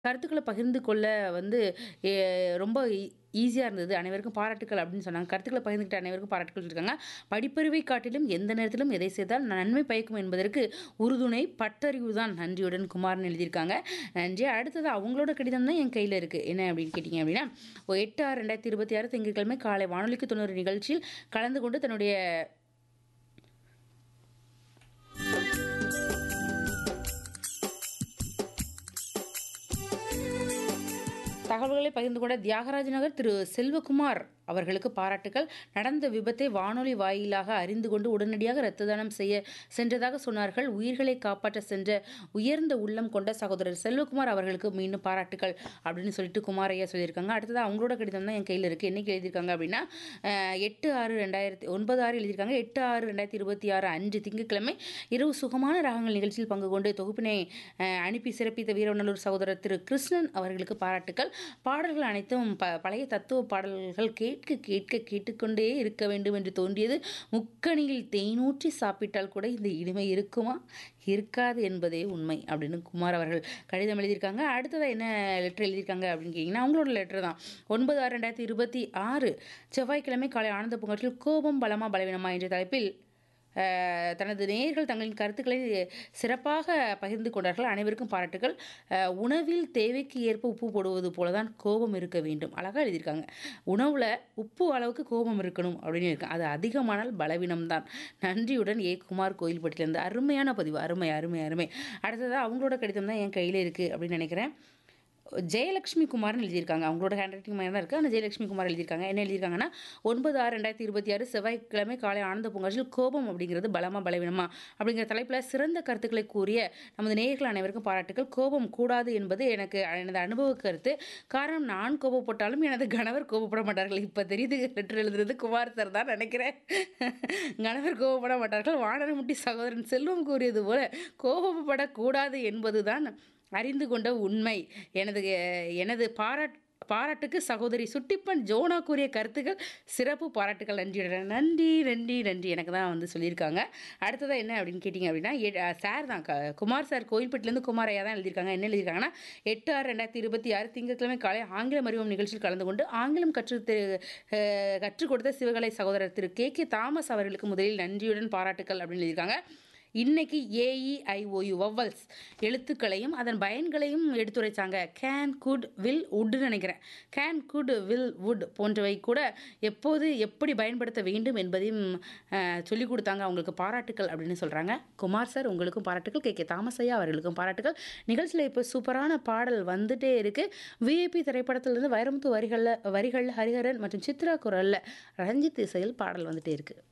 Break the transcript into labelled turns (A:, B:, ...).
A: கருத்துக்கள பகிர்ந்து கொள்ள வந்து எ ரொம்ப ஈ ஈஸியா இருந்தது. அனைவருக்கும் பாராட்டுக்கள் அப்படின்னு சொன்னாங்க. கருத்துக்கள பகிர்ந்துக்கிட்ட அனைவருக்கும் பாராட்டுக்கள் சொல்லியிருக்காங்க. படிப்பறிவை காட்டிலும் எந்த நேரத்திலும் எதை செய்தால் நன்மை பயக்கும் என்பதற்கு உறுதுணை பட்டறிவு தான். நன்றியுடன் குமார்ன்னு எழுதியிருக்காங்க. நன்றி. அடுத்தது அவங்களோட கடிதம் தான் என் கையில இருக்கு. என்ன அப்படின்னு கேட்டீங்க அப்படின்னா, 8/6/2026 திங்கட்கிழமை காலை வானொலிக்கு 90 நிகழ்ச்சியில் கலந்து கொண்டு தன்னுடைய தகவல்களை பகிர்ந்து கொண்ட தியாகராஜ நகர் திரு செல்வகுமார் அவர்களுக்கு பாராட்டுக்கள். நடந்த விபத்தை வானொலி வாயிலாக அறிந்து கொண்டு உடனடியாக இரத்த தானம் செய்ய சென்றதாக சொன்னார்கள். உயிர்களை காப்பாற்ற சென்ற உயர்ந்த உள்ளம் கொண்ட சகோதரர் செல்வகுமார் அவர்களுக்கு மீண்டும் பாராட்டுக்கள் அப்படின்னு சொல்லிட்டு குமார் ஐயா சொல்லியிருக்காங்க. அடுத்ததா அவங்களோட கடிதம் தான் என் கையில இருக்கு. என்னைக்கு எழுதியிருக்காங்க அப்படின்னா, அ 8/6/2000 9/6 எழுதியிருக்காங்க. 8/6/2026 அன்று திங்கட்கிழமை இரவு சுகமான ராகங்கள் நிகழ்ச்சியில் பங்கு கொண்டு தொகுப்பினை அ அனுப்பி சிறப்பித்த வீரவநல்லூர் சகோதரர் திரு கிருஷ்ணன் அவர்களுக்கு பாராட்டுக்கள். பாடல்கள் அனைத்தும் ப பழைய தத்துவ பாடல்கள் கேட்க கேட்க கேட்டுக்கொண்டே இருக்க வேண்டும் என்று தோன்றியது. முக்கணியில் தேனூற்றி சாப்பிட்டால் கூட இந்த இனிமை இருக்குமா? இருக்காது என்பதே உண்மை அப்படின்னு குமார் அவர்கள் கடிதம் எழுதியிருக்காங்க. அடுத்ததா என்ன லெட்டர் எழுதியிருக்காங்க அப்படின்னு கேட்டீங்கன்னா, அவங்களோட லெட்டர் தான். 9/6/2026 செவ்வாய்க்கிழமை காலை ஆனந்த பூங்காற்றில் கோபம் பலமா பலவீனமா என்ற தலைப்பில் அ தனது நேயர்கள் தங்களின் கருத்துக்களை சிறப்பாக பகிர்ந்து கொண்டார்கள். அனைவருக்கும் பாராட்டுக்கள். அ உணவில் தேவைக்கு ஏற்ப உப்பு போடுவது போல தான் கோபம் இருக்க வேண்டும். அழகா எழுதியிருக்காங்க. உணவுல உப்பு அளவுக்கு கோபம் இருக்கணும் அப்படின்னு இருக்கு. அது அதிகமானால் பலவீனம் தான். நன்றியுடன் ஏ. குமார் கோயில்பட்டியிலிருந்து. அருமையான பதிவு. அருமை, அருமை, அருமை. அடுத்ததா அவங்களோட கடிதம் தான் என் கையில இருக்கு அப்படின்னு நினைக்கிறேன். ஜெயலட்சுமி குமார்ன்னு எழுதியிருக்காங்க. அவங்களோட ஹேண்ட் ரைட்டிங் மாரி தான் இருக்கு. ஆனா ஜெயலட்சுமி குமார் எழுதியிருக்காங்க. என்ன எழுதியிருக்காங்கன்னா, 9/6/2026 செவ்வாய்க்கிழமை காலை ஆனந்த பூங்காற்றில் கோபம் அப்படிங்கிறது பலமா பலவீனமா அப்படிங்கிற தலைப்பில சிறந்த கருத்துக்களை கூறிய நமது நேயர்கள் அனைவருக்கும் பாராட்டுக்கள். கோபம் கூடாது என்பது எனக்கு எனது அனுபவ கருத்து. காரணம் நான் கோபப்பட்டாலும் எனது கணவர் கோபப்பட மாட்டார்கள். இப்ப தெரியுது லெட்டர் எழுதுனது குமார் சார் தான் நினைக்கிறேன். கணவர் கோபப்பட மாட்டார்கள். வானரமுட்டி சகோதரன் செல்வம் கூறியது போல கோபப்படக்கூடாது என்பது தான் அறிந்து கொண்ட உண்மை. எனது எனது பாராட் பாராட்டுக்கு சகோதரி சுட்டிப்பன் ஜோனா கூறிய கருத்துக்கள் சிறப்பு பாராட்டுக்கள் நன்றியுடன் நன்றி, நன்றி, நன்றி. எனக்கு தான் வந்து சொல்லியிருக்காங்க. அடுத்ததா என்ன அப்படின்னு கேட்டீங்க அப்படின்னா, எ சார் தான் க குமார் சார் கோயில்பட்டியிலேருந்து குமார் ஐயா தான் எழுதியிருக்காங்க. என்ன எழுதியிருக்காங்கன்னா, 8/6/2026 திங்கட்கிழமை காலை ஆங்கிலம் அறிவோம் நிகழ்ச்சியில் கலந்து கொண்டு ஆங்கிலம் கற்று தெ அ கற்றுக் கொடுத்த சிவகலை சகோதரர் திரு கே. கே. தாமஸ் அவர்களுக்கு முதலில் நன்றியுடன் பாராட்டுக்கள் அப்படின்னு எழுதியிருக்காங்க. இன்னைக்கு ஏ-இ-ஐ-ஓ-யு வவ்வல்ஸ் எழுத்துக்களையும் அதன் பயன்களையும் எடுத்துரைச்சாங்க. கேன், குட், வில், வுட்ன்னு நினைக்கிறேன். கேன், குட், வில், வுட் போன்றவை கூட எப்போது எப்படி பயன்படுத்த வேண்டும் என்பதையும் அ சொல்லிக் குடுத்தாங்க. அவங்களுக்கு பாராட்டுக்கள் அப்படின்னு சொல்றாங்க. குமார் சார் உங்களுக்கும் பாராட்டுக்கள். கே. கே. தாமஸ் ஐயா அவர்களுக்கும் பாராட்டுக்கள். நிகழ்ச்சியில இப்ப சூப்பரான பாடல் வந்துட்டே இருக்கு. விஐபி திரைப்படத்திலிருந்து வைரமுத்து வரிகள்ல வரிகள்ல ஹரிஹரன் மற்றும் சித்ரா குரல்ல ரஞ்சித் இசையில் பாடல் வந்துட்டே இருக்கு.